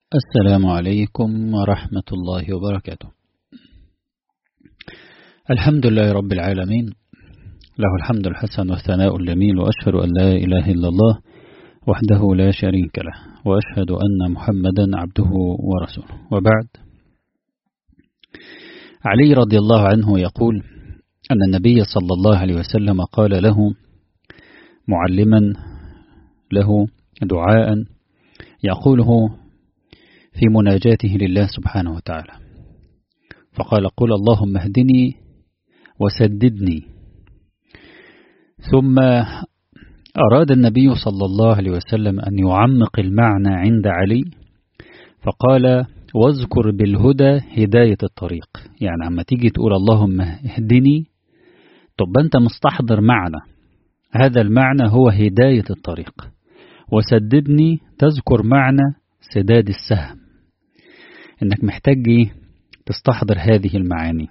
السلام عليكم ورحمة الله وبركاته الحمد لله رب العالمين له الحمد الحسن والثناء الجميل وأشهد أن لا إله إلا الله وحده لا شريك له وأشهد أن محمدا عبده ورسوله وبعد علي رضي الله عنه يقول أن النبي صلى الله عليه وسلم قال له معلما له دعاء يقوله في مناجاته لله سبحانه وتعالى فقال قل اللهم اهدني وسددني ثم أراد النبي صلى الله عليه وسلم أن يعمق المعنى عند علي فقال واذكر بالهدى هداية الطريق يعني عما تيجي تقول اللهم اهدني طب أنت مستحضر معنى هذا المعنى هو هداية الطريق وسددني تذكر معنى سداد السهم انك محتاج تستحضر هذه المعاني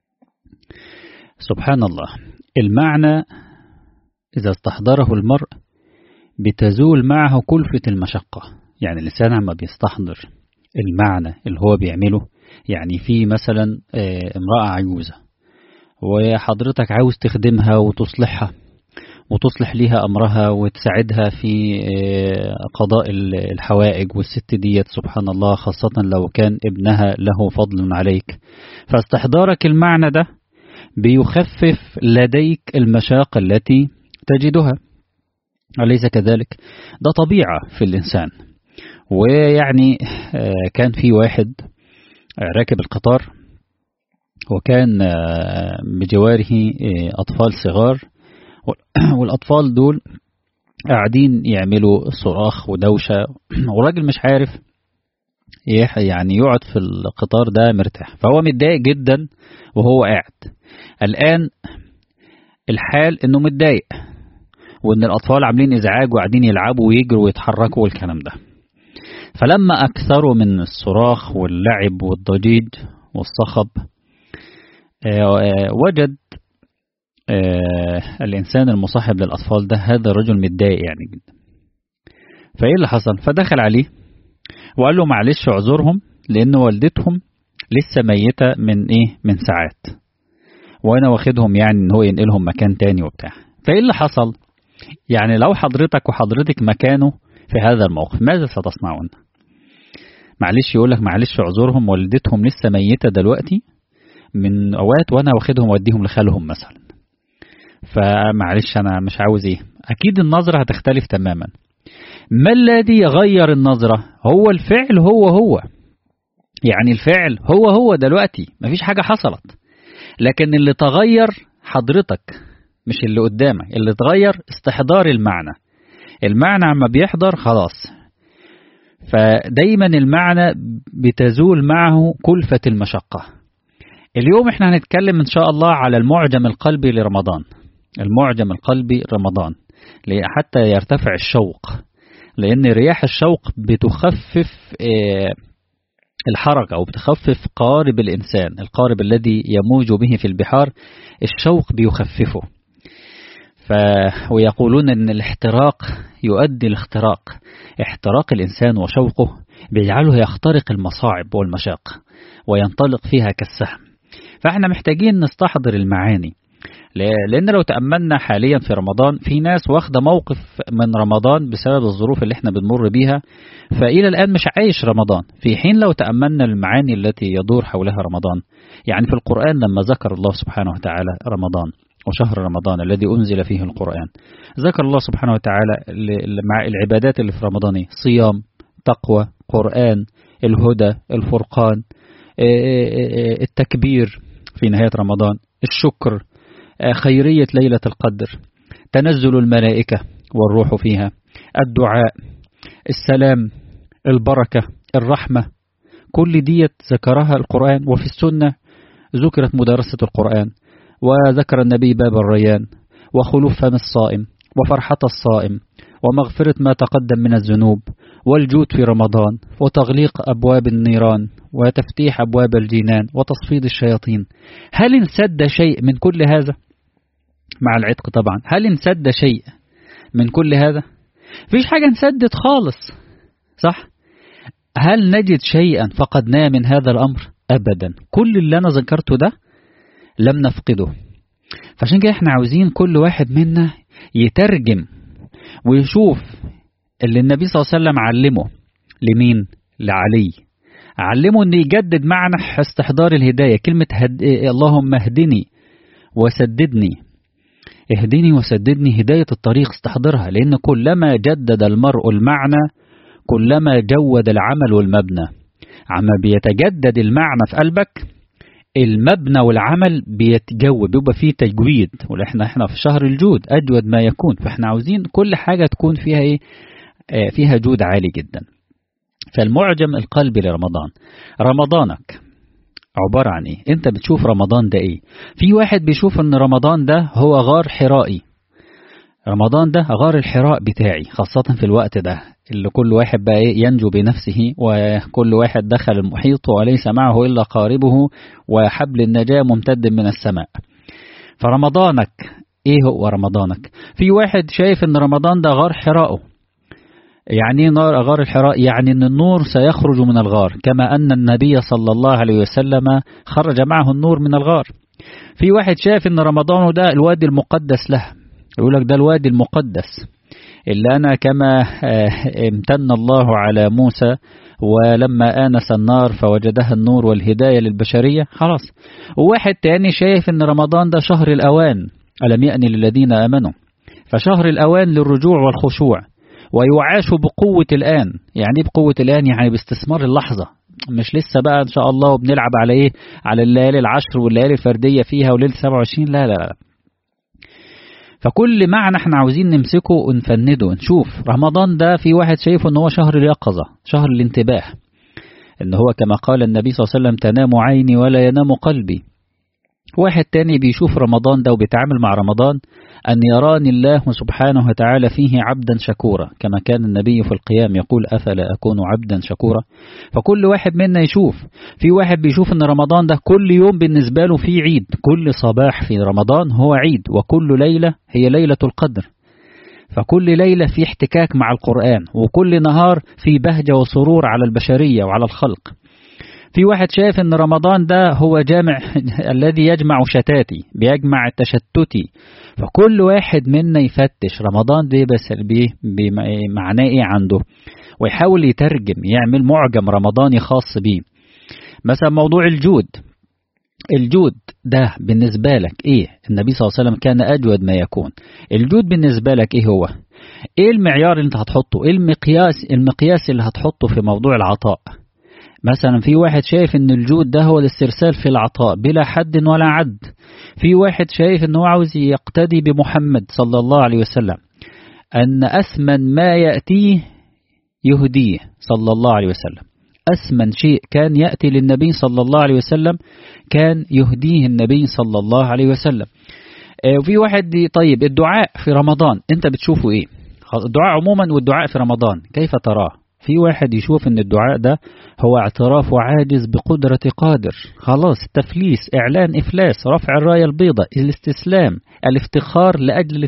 سبحان الله المعنى إذا استحضره المرء بتزول معه كلفة المشقة يعني الإنسان عما بيستحضر المعنى اللي هو بيعمله يعني في مثلا امرأة عجوزة وحضرتك عاوز تخدمها وتصلحها وتصلح ليها أمرها وتساعدها في قضاء الحوائج والست ديت سبحان الله خاصة لو كان ابنها له فضل عليك فاستحضارك المعنى ده بيخفف لديك المشاق التي تجدها أليس كذلك ده طبيعة في الإنسان ويعني كان في واحد راكب القطار وكان بجواره أطفال صغار والأطفال دول قاعدين يعملوا صراخ ودوشة والراجل مش عارف يعني يقعد في القطار ده مرتاح فهو متضايق جدا وهو قاعد الآن الحال انه متضايق وان الاطفال عاملين ازعاج وقاعدين يلعبوا ويجروا ويتحركوا والكلام ده فلما اكثروا من الصراخ واللعب والضجيج والصخب وجد الإنسان المصاحب للأطفال ده هذا الرجل متضايق يعني جدا فإيه اللي حصل فدخل عليه وقال له معلش اعذرهم لأن والدتهم لسه ميتة من إيه من ساعات وأنا واخدهم يعني إن هو ينقلهم مكان تاني وبتاع فإيه اللي حصل يعني لو حضرتك وحضرتك مكانه في هذا الموقف ماذا ستصنعون معلش يقول لك معلش اعذرهم والدتهم لسه ميتة دلوقتي من أوقات وأنا واخدهم وأديهم لخالهم مثلا فمعلش أنا مش عاوز إيه أكيد النظرة هتختلف تماما ما الذي يغير النظرة هو الفعل هو هو يعني الفعل هو هو دلوقتي مفيش حاجة حصلت لكن اللي تغير حضرتك مش اللي قدامك اللي تغير استحضار المعنى المعنى عما بيحضر خلاص فدايما المعنى بتزول معه كلفة المشقة اليوم احنا هنتكلم ان شاء الله على المعجم القلبي لرمضان المعجم القلبي رمضان حتى يرتفع الشوق لأن رياح الشوق بتخفف الحركة أو بتخفف قارب الإنسان القارب الذي يموج به في البحار الشوق بيخففه ف... ويقولون أن الاحتراق يؤدي الاختراق احتراق الإنسان وشوقه بيجعله يخترق المصاعب والمشاق وينطلق فيها كالسهم فاحنا محتاجين نستحضر المعاني لأن لو تأملنا حاليا في رمضان في ناس واخدة موقف من رمضان بسبب الظروف اللي احنا بنمر بيها فإلى الآن مش عايش رمضان في حين لو تأملنا المعاني التي يدور حولها رمضان يعني في القرآن لما ذكر الله سبحانه وتعالى رمضان وشهر رمضان الذي أنزل فيه القرآن ذكر الله سبحانه وتعالى مع العبادات اللي في رمضان صيام تقوى قرآن الهدى الفرقان التكبير في نهاية رمضان الشكر خيرية ليلة القدر تنزل الملائكة والروح فيها الدعاء السلام البركة الرحمة كل ديت ذكرها القرآن وفي السنة ذكرت مدرسة القرآن وذكر النبي باب الريان وخلوف فم الصائم وفرحة الصائم ومغفرة ما تقدم من الذنوب والجود في رمضان وتغليق أبواب النيران وتفتيح أبواب الجنان وتصفيد الشياطين هل انسد شيء من كل هذا مع العتق طبعا هل انسد شيء من كل هذا فيش حاجة انسدت خالص صح هل نجد شيئا فقدناه من هذا الأمر أبدا كل اللي أنا ذكرته ده لم نفقده فعشان كده احنا عاوزين كل واحد منا يترجم ويشوف اللي النبي صلى الله عليه وسلم علمه لمين لعلي علمه انه يجدد معنى استحضار الهداية كلمة هد... اللهم اهدني وسددني اهدني وسددني هداية الطريق استحضرها لأن كلما جدد المرء المعنى كلما جود العمل والمبنى عما بيتجدد المعنى في قلبك المبنى والعمل بيتجود بيبقى فيه تجويد واحنا احنا في شهر الجود اجود ما يكون فاحنا عاوزين كل حاجه تكون فيها ايه آه فيها جود عالي جدا فالمعجم القلبي لرمضان رمضانك عبارة عن ايه انت بتشوف رمضان ده ايه في واحد بيشوف ان رمضان ده هو غار حرائي رمضان ده غار الحراء بتاعي خاصة في الوقت ده اللي كل واحد بقى ايه ينجو بنفسه وكل واحد دخل المحيط وليس معه إلا قاربه وحبل النجاة ممتد من السماء فرمضانك ايه هو رمضانك في واحد شايف ان رمضان ده غار حراءه يعني نار غار الحراء يعني ان النور سيخرج من الغار كما ان النبي صلى الله عليه وسلم خرج معه النور من الغار في واحد شايف ان رمضان ده الوادي المقدس له يقول لك ده الوادي المقدس اللي أنا كما امتن الله على موسى ولما آنس النار فوجدها النور والهداية للبشرية خلاص وواحد تاني شايف ان رمضان ده شهر الأوان ألم يأني للذين آمنوا فشهر الأوان للرجوع والخشوع ويعاش بقوة الآن يعني بقوة الآن يعني باستثمار اللحظة مش لسه بقى إن شاء الله وبنلعب على إيه على الليالي العشر والليالي الفردية فيها وليلة 27 لا لا لا فكل معنى احنا عاوزين نمسكه ونفنده نشوف رمضان ده في واحد شايفه ان هو شهر اليقظة شهر الانتباه ان هو كما قال النبي صلى الله عليه وسلم تنام عيني ولا ينام قلبي واحد تاني بيشوف رمضان ده وبيتعامل مع رمضان أن يراني الله سبحانه وتعالى فيه عبدا شكورا كما كان النبي في القيام يقول أفلا أكون عبدا شكورا فكل واحد منا يشوف في واحد بيشوف أن رمضان ده كل يوم بالنسبة له فيه عيد كل صباح في رمضان هو عيد وكل ليلة هي ليلة القدر فكل ليلة في احتكاك مع القرآن وكل نهار في بهجة وسرور على البشرية وعلى الخلق في واحد شايف ان رمضان ده هو جامع الذي يجمع شتاتي بيجمع تشتتي فكل واحد منا يفتش رمضان ده بس بمعناه ايه عنده ويحاول يترجم يعمل معجم رمضاني خاص بيه مثلا موضوع الجود الجود ده بالنسبة لك ايه النبي صلى الله عليه وسلم كان اجود ما يكون الجود بالنسبة لك ايه هو ايه المعيار اللي انت هتحطه ايه المقياس المقياس اللي هتحطه في موضوع العطاء مثلا في واحد شايف ان الجود ده هو الاسترسال في العطاء بلا حد ولا عد في واحد شايف ان هو عاوز يقتدي بمحمد صلى الله عليه وسلم ان اثمن ما ياتيه يهديه صلى الله عليه وسلم أثمن شيء كان يأتي للنبي صلى الله عليه وسلم كان يهديه النبي صلى الله عليه وسلم وفي واحد طيب الدعاء في رمضان انت بتشوفه ايه الدعاء عموما والدعاء في رمضان كيف تراه في واحد يشوف ان الدعاء ده هو اعتراف عاجز بقدرة قادر خلاص تفليس اعلان افلاس رفع الراية البيضاء الاستسلام الافتخار لاجل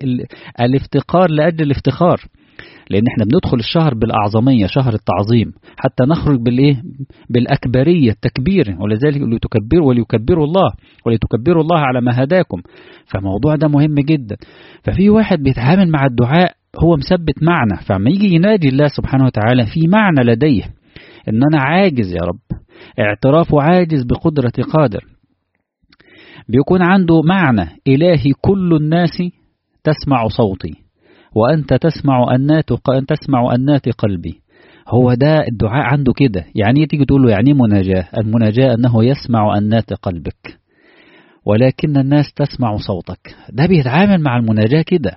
الافتقار لاجل الافتخار لان احنا بندخل الشهر بالاعظمية شهر التعظيم حتى نخرج بالايه بالاكبرية التكبير ولذلك لتكبر وليكبروا الله ولتكبروا الله على ما هداكم فالموضوع ده مهم جدا ففي واحد بيتعامل مع الدعاء هو مثبت معنى فما يجي ينادي الله سبحانه وتعالى في معنى لديه ان انا عاجز يا رب اعتراف عاجز بقدرة قادر بيكون عنده معنى إلهي كل الناس تسمع صوتي وأنت تسمع أنات تسمع أنات قلبي هو ده الدعاء عنده كده يعني تيجي تقول له يعني مناجاة المناجاة أنه يسمع أنات قلبك ولكن الناس تسمع صوتك ده بيتعامل مع المناجاة كده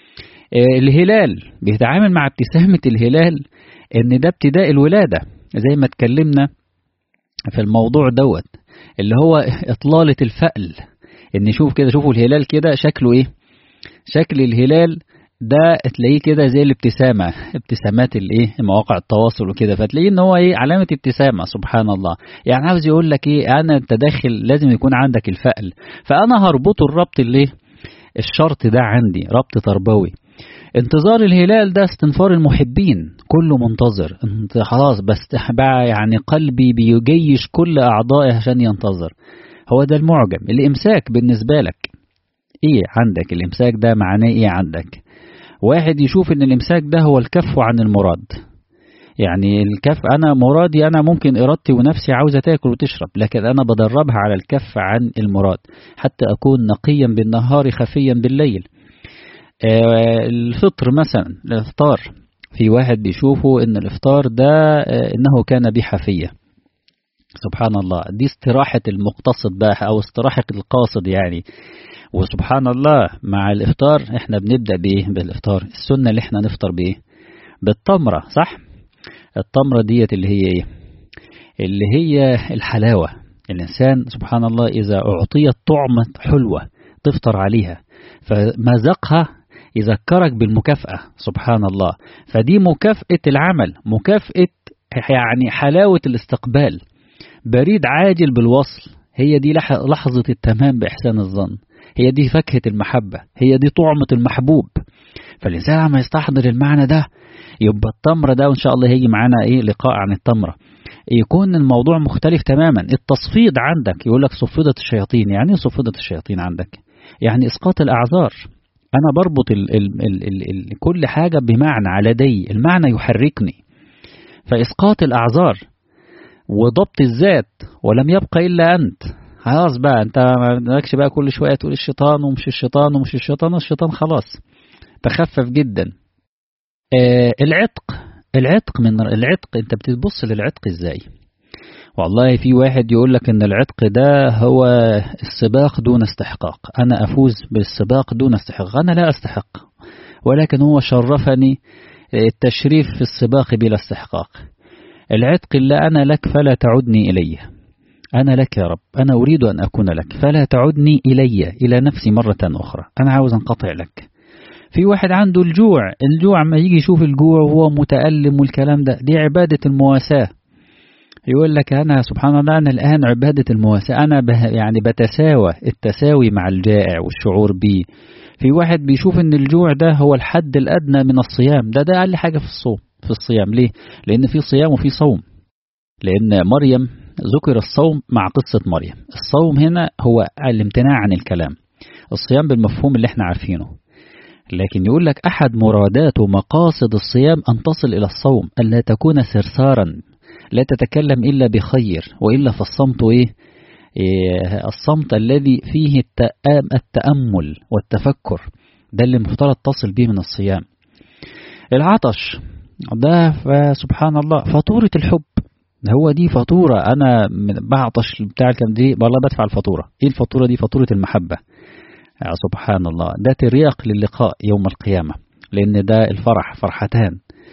الهلال بيتعامل مع ابتسامة الهلال ان ده ابتداء الولادة زي ما اتكلمنا في الموضوع دوت اللي هو اطلالة الفأل ان شوف كده شوفوا الهلال كده شكله ايه شكل الهلال ده تلاقيه كده زي الابتسامة ابتسامات الايه مواقع التواصل وكده فتلاقيه ان هو ايه علامة ابتسامة سبحان الله يعني عاوز يقول لك ايه انا التداخل لازم يكون عندك الفأل فانا هربطه الربط الايه الشرط ده عندي ربط تربوي انتظار الهلال ده استنفار المحبين كله منتظر انت خلاص بس بقى يعني قلبي بيجيش كل أعضائي عشان ينتظر هو ده المعجم الإمساك بالنسبة لك إيه عندك الإمساك ده معناه إيه عندك واحد يشوف إن الإمساك ده هو الكف عن المراد يعني الكف أنا مرادي أنا ممكن إرادتي ونفسي عاوزة تاكل وتشرب لكن أنا بدربها على الكف عن المراد حتى أكون نقيا بالنهار خفيا بالليل الفطر مثلا الافطار في واحد بيشوفه ان الافطار ده انه كان بحفية سبحان الله دي استراحة المقتصد بقى او استراحة القاصد يعني وسبحان الله مع الافطار احنا بنبدأ بايه بالافطار السنة اللي احنا نفطر بايه بالتمرة صح التمرة ديت اللي هي ايه اللي هي الحلاوة الإنسان سبحان الله إذا أعطيت طعمة حلوة تفطر عليها فمذاقها يذكرك بالمكافأة سبحان الله فدي مكافأة العمل مكافأة يعني حلاوة الاستقبال بريد عاجل بالوصل هي دي لحظة التمام بإحسان الظن هي دي فكهة المحبة هي دي طعمة المحبوب فالإنسان عم يستحضر المعنى ده يبقى التمرة ده وإن شاء الله هيجي معانا إيه لقاء عن التمرة يكون الموضوع مختلف تماما التصفيد عندك يقول لك صفدت الشياطين يعني ايه صفدت الشياطين عندك يعني إسقاط الأعذار أنا بربط ال ال ال ال ال كل حاجة بمعنى على دي المعنى يحركني فإسقاط الأعذار وضبط الذات ولم يبقى إلا أنت خلاص بقى أنت مالكش بقى كل شوية تقول الشيطان ومش الشيطان ومش الشيطان الشيطان خلاص تخفف جدا آه العتق العتق من العتق أنت بتبص للعتق إزاي والله في واحد يقول لك ان العتق ده هو السباق دون استحقاق انا افوز بالسباق دون استحقاق انا لا استحق ولكن هو شرفني التشريف في السباق بلا استحقاق العتق لا انا لك فلا تعدني الي انا لك يا رب انا اريد ان اكون لك فلا تعدني الي الى نفسي مره اخرى انا عاوز انقطع لك في واحد عنده الجوع الجوع ما يجي يشوف الجوع وهو متألم والكلام ده دي عبادة المواساة يقول لك أنا سبحان الله أنا الآن عبادة المواساة أنا يعني بتساوى التساوي مع الجائع والشعور به في واحد بيشوف ان الجوع ده هو الحد الأدنى من الصيام ده ده أقل حاجة في الصوم في الصيام ليه؟ لأن في صيام وفي صوم لأن مريم ذكر الصوم مع قصة مريم الصوم هنا هو الامتناع عن الكلام الصيام بالمفهوم اللي احنا عارفينه لكن يقول لك أحد مرادات ومقاصد الصيام أن تصل إلى الصوم ألا تكون سرسارا لا تتكلم إلا بخير وإلا فالصمت إيه؟, إيه الصمت الذي فيه التأمل والتفكر ده اللي مفترض تصل به من الصيام العطش ده سبحان الله فاتورة الحب هو دي فاتورة أنا بعطش بتاع الكلام دي والله بدفع الفاتورة إيه الفاتورة دي فاتورة المحبة سبحان الله ده ترياق للقاء يوم القيامة لأن ده الفرح فرحتان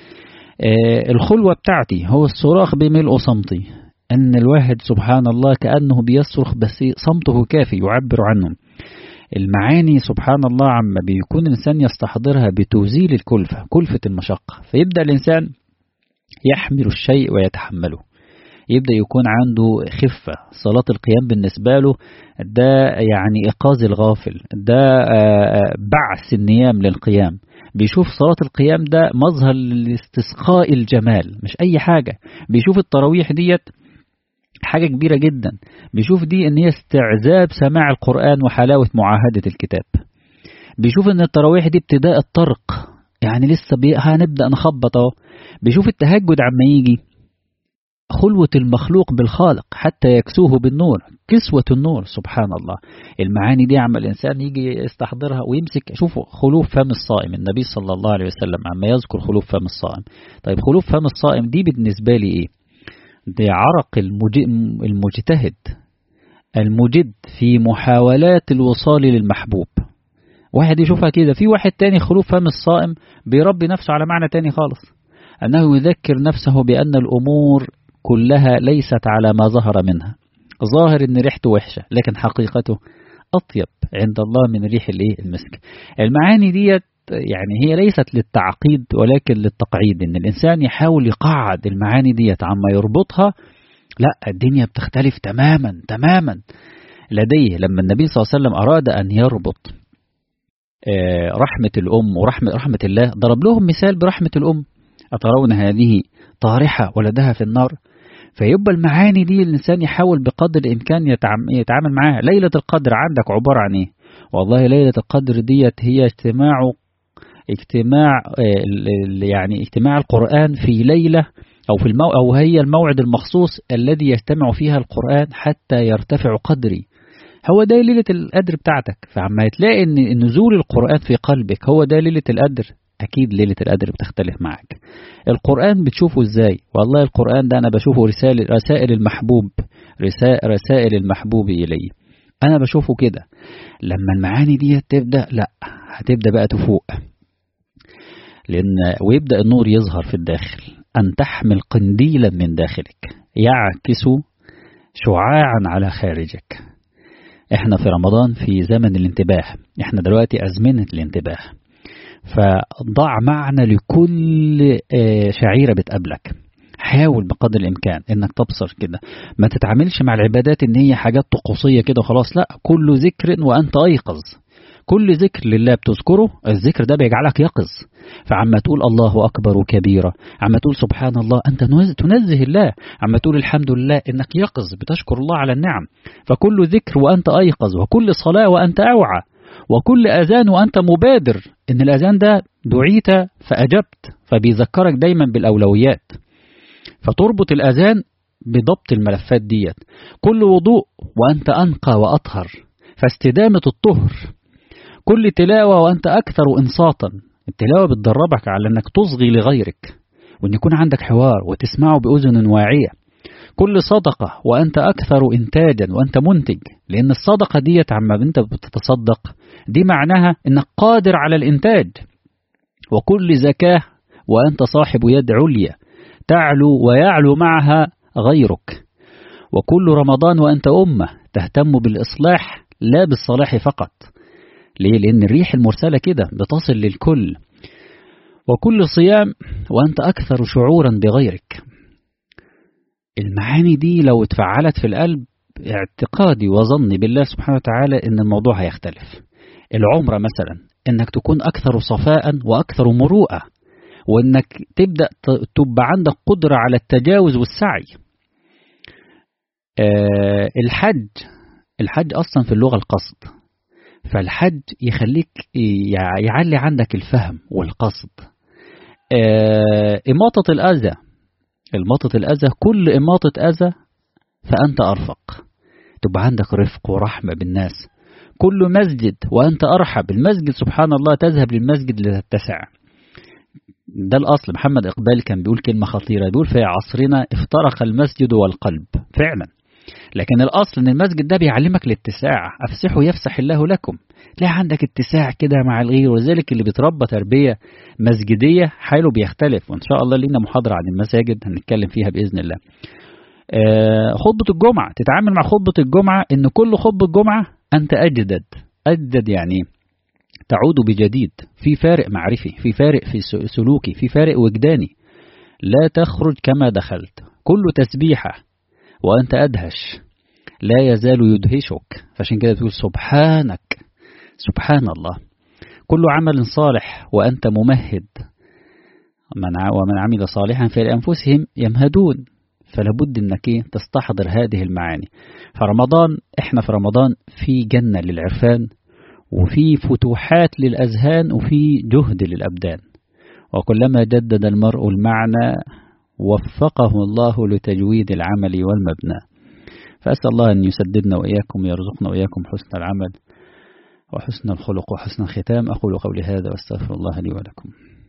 الخلوة بتاعتي هو الصراخ بملء صمتي أن الواحد سبحان الله كأنه بيصرخ بس صمته كافي يعبر عنه المعاني سبحان الله عما بيكون الإنسان يستحضرها بتزيل الكلفة كلفة المشقة فيبدأ الإنسان يحمل الشيء ويتحمله يبدأ يكون عنده خفة صلاة القيام بالنسبة له ده يعني إيقاظ الغافل ده بعث النيام للقيام بيشوف صلاة القيام ده مظهر لاستسقاء الجمال مش أي حاجة بيشوف التراويح ديت حاجة كبيرة جدا بيشوف دي ان هي استعذاب سماع القرآن وحلاوة معاهدة الكتاب بيشوف ان التراويح دي ابتداء الطرق يعني لسه بي... هنبدأ نخبط اهو بيشوف التهجد عما يجي خلوة المخلوق بالخالق حتى يكسوه بالنور كسوة النور سبحان الله المعاني دي عما الإنسان يجي يستحضرها ويمسك شوفوا خلوف فم الصائم النبي صلى الله عليه وسلم عما يذكر خلوف فم الصائم طيب خلوف فم الصائم دي بالنسبة لي إيه دي عرق المجتهد المجد في محاولات الوصال للمحبوب واحد يشوفها كده في واحد تاني خلوف فم الصائم بيربي نفسه على معنى تاني خالص أنه يذكر نفسه بأن الأمور كلها ليست على ما ظهر منها ظاهر ان ريحته وحشة لكن حقيقته أطيب عند الله من ريح الايه المسك المعاني ديت يعني هي ليست للتعقيد ولكن للتقعيد ان الانسان يحاول يقعد المعاني ديت عما يربطها لا الدنيا بتختلف تماما تماما لديه لما النبي صلى الله عليه وسلم اراد ان يربط رحمة الأم ورحمة رحمة الله ضرب لهم مثال برحمة الأم أترون هذه طارحة ولدها في النار فيبقى المعاني دي الإنسان يحاول بقدر الإمكان يتعامل معاها ليلة القدر عندك عبارة عن إيه والله ليلة القدر ديت هي اجتماع اجتماع يعني اجتماع القرآن في ليلة أو في المو أو هي الموعد المخصوص الذي يجتمع فيها القرآن حتى يرتفع قدري هو ده ليلة القدر بتاعتك فعما تلاقي ان نزول القرآن في قلبك هو ده ليلة القدر أكيد ليلة القدر بتختلف معك القرآن بتشوفه إزاي والله القرآن ده أنا بشوفه رسالة رسائل المحبوب رسائل المحبوب إلي أنا بشوفه كده لما المعاني دي تبدأ لا هتبدأ بقى تفوق لأن ويبدأ النور يظهر في الداخل أن تحمل قنديلا من داخلك يعكس شعاعا على خارجك احنا في رمضان في زمن الانتباه احنا دلوقتي أزمنة الانتباه فضع معنى لكل شعيرة بتقابلك حاول بقدر الإمكان إنك تبصر كده ما تتعاملش مع العبادات إن هي حاجات طقوسية كده خلاص لا كل ذكر وأنت أيقظ كل ذكر لله بتذكره الذكر ده بيجعلك يقظ فعما تقول الله أكبر كبيرة عما تقول سبحان الله أنت تنزه الله عما تقول الحمد لله إنك يقظ بتشكر الله على النعم فكل ذكر وأنت أيقظ وكل صلاة وأنت أوعى وكل أذان وأنت مبادر إن الأذان ده دعيت فأجبت فبيذكرك دايما بالأولويات فتربط الأذان بضبط الملفات ديت كل وضوء وأنت أنقى وأطهر فاستدامة الطهر كل تلاوة وأنت أكثر إنصاتا التلاوة بتدربك على أنك تصغي لغيرك وأن يكون عندك حوار وتسمعه بأذن واعية كل صدقة وأنت أكثر إنتاجا وأنت منتج لأن الصدقة ديت عما أنت بتتصدق دي معناها أنك قادر على الإنتاج وكل زكاة وأنت صاحب يد عليا تعلو ويعلو معها غيرك وكل رمضان وأنت أمة تهتم بالإصلاح لا بالصلاح فقط ليه؟ لأن الريح المرسلة كده بتصل للكل وكل صيام وأنت أكثر شعورا بغيرك المعاني دي لو اتفعلت في القلب اعتقادي وظني بالله سبحانه وتعالى ان الموضوع هيختلف العمرة مثلا انك تكون اكثر صفاء واكثر مروءة وانك تبدأ تبقى عندك قدرة على التجاوز والسعي أه الحج الحج اصلا في اللغة القصد فالحج يخليك يعلي عندك الفهم والقصد أه إماطة الأذى إماطة الأذى كل إماطة أذى فأنت أرفق تبقى عندك رفق ورحمة بالناس كل مسجد وأنت أرحب المسجد سبحان الله تذهب للمسجد لتتسع ده الأصل محمد إقبال كان بيقول كلمة خطيرة بيقول في عصرنا افترق المسجد والقلب فعلا لكن الأصل أن المسجد ده بيعلمك الاتساع أفسحوا يفسح الله لكم تلاقي عندك اتساع كده مع الغير ولذلك اللي بيتربى تربية مسجدية حاله بيختلف وإن شاء الله لنا محاضرة عن المساجد هنتكلم فيها بإذن الله آه خطبة الجمعة تتعامل مع خطبة الجمعة إن كل خطبة جمعة أنت أجدد أجدد يعني تعود بجديد في فارق معرفي في فارق في سلوكي في فارق وجداني لا تخرج كما دخلت كل تسبيحة وأنت أدهش لا يزال يدهشك فعشان كده تقول سبحانك سبحان الله كل عمل صالح وأنت ممهد ومن عمل صالحا فلأنفسهم يمهدون فلابد انك تستحضر هذه المعاني فرمضان احنا في رمضان في جنة للعرفان وفي فتوحات للأذهان وفي جهد للأبدان وكلما جدد المرء المعنى وفقه الله لتجويد العمل والمبنى فأسأل الله أن يسددنا وإياكم ويرزقنا وإياكم حسن العمل وحسن الخلق وحسن الختام أقول قولي هذا واستغفر الله لي ولكم